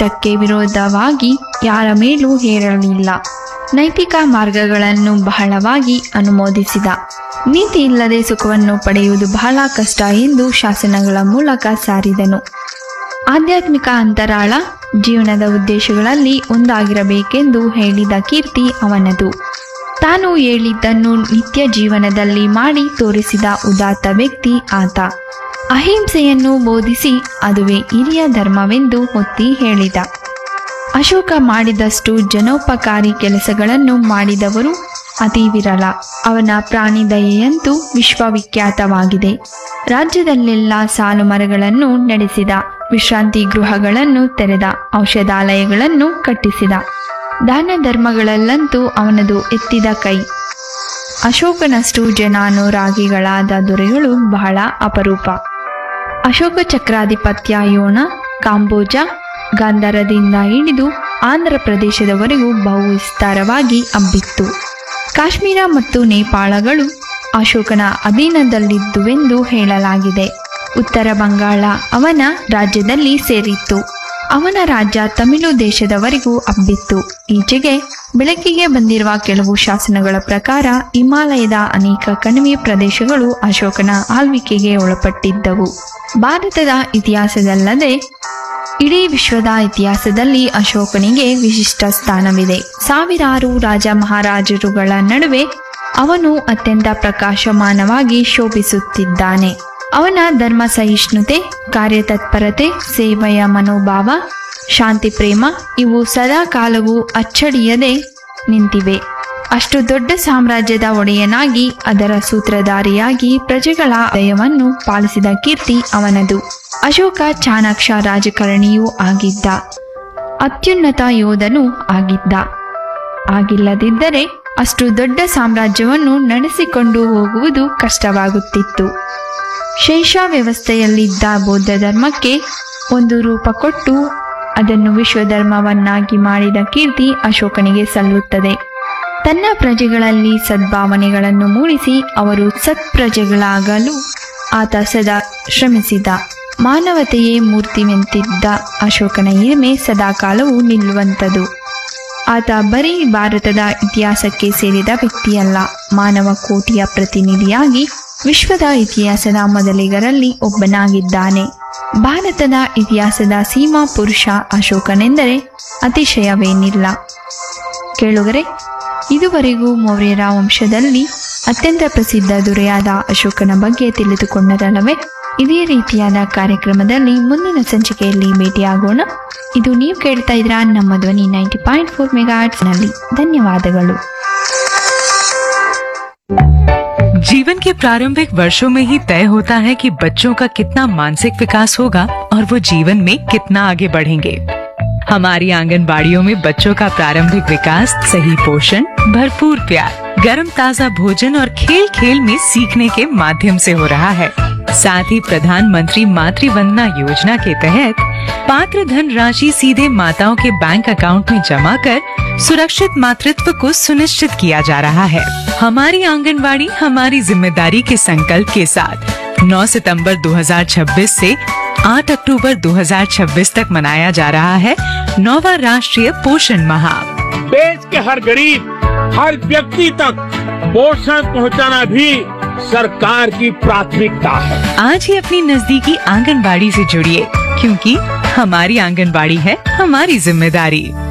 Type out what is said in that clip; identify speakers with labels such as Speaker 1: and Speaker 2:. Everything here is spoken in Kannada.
Speaker 1: ಚಟ್ಟಕ್ಕೆ ವಿರೋಧವಾಗಿ ಯಾರ ಮೇಲೂ ಹೇರಲಿಲ್ಲ ನೈತಿಕ ಮಾರ್ಗಗಳನ್ನು ಬಹಳವಾಗಿ ಅನುಮೋದಿಸಿದ ನೀತಿ ಇಲ್ಲದೆ ಸುಖವನ್ನು ಪಡೆಯುವುದು ಬಹಳ ಕಷ್ಟ ಎಂದು ಶಾಸನಗಳ ಮೂಲಕ ಸಾರಿದನು ಆಧ್ಯಾತ್ಮಿಕ ಅಂತರಾಳ ಜೀವನದ ಉದ್ದೇಶಗಳಲ್ಲಿ ಒಂದಾಗಿರಬೇಕೆಂದು ಹೇಳಿದ ಕೀರ್ತಿ ಅವನದು ತಾನು ಹೇಳಿದ್ದನ್ನು ನಿತ್ಯ ಜೀವನದಲ್ಲಿ ಮಾಡಿ ತೋರಿಸಿದ ಉದಾತ್ತ ವ್ಯಕ್ತಿ ಆತ ಅಹಿಂಸೆಯನ್ನು ಬೋಧಿಸಿ ಅದುವೇ ಹಿರಿಯ ಧರ್ಮವೆಂದು ಒತ್ತಿ ಹೇಳಿದ ಅಶೋಕ ಮಾಡಿದಷ್ಟು ಜನೋಪಕಾರಿ ಕೆಲಸಗಳನ್ನು ಮಾಡಿದವರು ಅತಿ ವಿರಳ ಅವನ ಪ್ರಾಣಿ ದಯೆಯಂತೂ ವಿಶ್ವವಿಖ್ಯಾತವಾಗಿದೆ ರಾಜ್ಯದಲ್ಲೆಲ್ಲ ಸಾಲು ಮರಗಳನ್ನು ನಡೆಸಿದ ವಿಶ್ರಾಂತಿ ಗೃಹಗಳನ್ನು ತೆರೆದ ಔಷಧಾಲಯಗಳನ್ನು ಕಟ್ಟಿಸಿದ ದಾನ ಧರ್ಮಗಳಲ್ಲಂತೂ ಅವನದು ಎತ್ತಿದ ಕೈ ಅಶೋಕನಷ್ಟು ಜನಾನುರಾಗಿಗಳಾದ ದೊರೆಗಳು ಬಹಳ ಅಪರೂಪ ಅಶೋಕ ಚಕ್ರಾಧಿಪತ್ಯ ಯೋಣ ಕಾಂಬೋಜ ಗಾಂಧಾರದಿಂದ ಹಿಡಿದು ಆಂಧ್ರ ಪ್ರದೇಶದವರೆಗೂ ಬಹು ವಿಸ್ತಾರವಾಗಿ ಹಬ್ಬಿತ್ತು ಕಾಶ್ಮೀರ ಮತ್ತು ನೇಪಾಳಗಳು ಅಶೋಕನ ಅಧೀನದಲ್ಲಿದ್ದುವೆಂದು ಹೇಳಲಾಗಿದೆ ಉತ್ತರ ಬಂಗಾಳ ಅವನ ರಾಜ್ಯದಲ್ಲಿ ಸೇರಿತ್ತು ಅವನ ರಾಜ್ಯ ತಮಿಳು ದೇಶದವರೆಗೂ ಹಬ್ಬಿತ್ತು ಈಚೆಗೆ ಬೆಳಕಿಗೆ ಬಂದಿರುವ ಕೆಲವು ಶಾಸನಗಳ ಪ್ರಕಾರ ಹಿಮಾಲಯದ ಅನೇಕ ಕಣಿವೆ ಪ್ರದೇಶಗಳು ಅಶೋಕನ ಆಳ್ವಿಕೆಗೆ ಒಳಪಟ್ಟಿದ್ದವು ಭಾರತದ ಇತಿಹಾಸದಲ್ಲದೆ ಇಡೀ ವಿಶ್ವದ ಇತಿಹಾಸದಲ್ಲಿ ಅಶೋಕನಿಗೆ ವಿಶಿಷ್ಟ ಸ್ಥಾನವಿದೆ ಸಾವಿರಾರು ರಾಜ ಮಹಾರಾಜರುಗಳ ನಡುವೆ ಅವನು ಅತ್ಯಂತ ಪ್ರಕಾಶಮಾನವಾಗಿ ಶೋಭಿಸುತ್ತಿದ್ದಾನೆ ಅವನ ಧರ್ಮ ಸಹಿಷ್ಣುತೆ ಕಾರ್ಯತತ್ಪರತೆ ಸೇವೆಯ ಮನೋಭಾವ ಶಾಂತಿ ಪ್ರೇಮ ಇವು ಸದಾ ಕಾಲವೂ ಅಚ್ಚಳಿಯದೆ ನಿಂತಿವೆ ಅಷ್ಟು ದೊಡ್ಡ ಸಾಮ್ರಾಜ್ಯದ ಒಡೆಯನಾಗಿ ಅದರ ಸೂತ್ರಧಾರಿಯಾಗಿ ಪ್ರಜೆಗಳ ದಯವನ್ನು ಪಾಲಿಸಿದ ಕೀರ್ತಿ ಅವನದು ಅಶೋಕ ಚಾಣಾಕ್ಷ ರಾಜಕಾರಣಿಯೂ ಆಗಿದ್ದ ಅತ್ಯುನ್ನತ ಯೋಧನೂ ಆಗಿದ್ದ ಆಗಿಲ್ಲದಿದ್ದರೆ ಅಷ್ಟು ದೊಡ್ಡ ಸಾಮ್ರಾಜ್ಯವನ್ನು ನಡೆಸಿಕೊಂಡು ಹೋಗುವುದು ಕಷ್ಟವಾಗುತ್ತಿತ್ತು ಶೇಷ ವ್ಯವಸ್ಥೆಯಲ್ಲಿದ್ದ ಬೌದ್ಧ ಧರ್ಮಕ್ಕೆ ಒಂದು ರೂಪ ಕೊಟ್ಟು ಅದನ್ನು ವಿಶ್ವಧರ್ಮವನ್ನಾಗಿ ಮಾಡಿದ ಕೀರ್ತಿ ಅಶೋಕನಿಗೆ ಸಲ್ಲುತ್ತದೆ ತನ್ನ ಪ್ರಜೆಗಳಲ್ಲಿ ಸದ್ಭಾವನೆಗಳನ್ನು ಮೂಡಿಸಿ ಅವರು ಸತ್ಪ್ರಜೆಗಳಾಗಲು ಆತ ಸದಾ ಶ್ರಮಿಸಿದ ಮಾನವತೆಯೇ ಮೂರ್ತಿವೆಂತಿದ್ದ ಅಶೋಕನ ಹಿರಿಮೆ ಸದಾಕಾಲವೂ ನಿಲ್ಲುವಂಥದು ಆತ ಬರೀ ಭಾರತದ ಇತಿಹಾಸಕ್ಕೆ ಸೇರಿದ ವ್ಯಕ್ತಿಯಲ್ಲ ಮಾನವ ಕೋಟಿಯ ಪ್ರತಿನಿಧಿಯಾಗಿ ವಿಶ್ವದ ಇತಿಹಾಸದ ಮೊದಲಿಗರಲ್ಲಿ ಒಬ್ಬನಾಗಿದ್ದಾನೆ ಭಾರತದ ಇತಿಹಾಸದ ಸೀಮಾ ಪುರುಷ ಅಶೋಕನೆಂದರೆ ಅತಿಶಯವೇನಿಲ್ಲ ಕೇಳುಗರೆ ಇದುವರೆಗೂ ಮೌರ್ಯರ ವಂಶದಲ್ಲಿ ಅತ್ಯಂತ ಪ್ರಸಿದ್ಧ ದೊರೆಯಾದ ಅಶೋಕನ ಬಗ್ಗೆ ತಿಳಿದುಕೊಂಡರಲ್ಲವೇ ಇದೇ ರೀತಿಯಾದ ಕಾರ್ಯಕ್ರಮದಲ್ಲಿ ಮುಂದಿನ ಸಂಚಿಕೆಯಲ್ಲಿ ಭೇಟಿಯಾಗೋಣ ಇದು ನೀವು ಕೇಳ್ತಾ ಇದ್ರ ನಮ್ಮ ಧ್ವನಿ ನೈಂಟಿ ಪಾಯಿಂಟ್ ಫೋರ್ ಮೆಗಾಟ್ಸ್ನಲ್ಲಿ ಧನ್ಯವಾದಗಳು
Speaker 2: जीवन के प्रारंभिक वर्षों में ही तय होता है कि बच्चों का कितना मानसिक विकास होगा और वो जीवन में कितना आगे बढ़ेंगे हमारी आंगनबाड़ियों में बच्चों का प्रारंभिक विकास सही पोषण भरपूर प्यार गर्म ताजा भोजन और खेल खेल में सीखने के माध्यम से हो रहा है साथ ही प्रधानमंत्री मातृ वंदना योजना के तहत पात्र धन राशि सीधे माताओं के बैंक अकाउंट में जमा कर सुरक्षित मातृत्व को सुनिश्चित किया जा रहा है हमारी आंगनवाड़ी हमारी जिम्मेदारी के संकल्प के साथ 9 सितंबर 2026 से 8 अक्टूबर 2026 तक मनाया जा रहा है नौवा राष्ट्रीय पोषण माह
Speaker 3: देश के हर गरीब हर व्यक्ति तक पोषण पहुंचाना भी सरकार की प्राथमिकता है
Speaker 2: आज ही अपनी नजदीकी आंगनबाड़ी से जुड़िए क्योंकि हमारी आंगनबाड़ी है हमारी जिम्मेदारी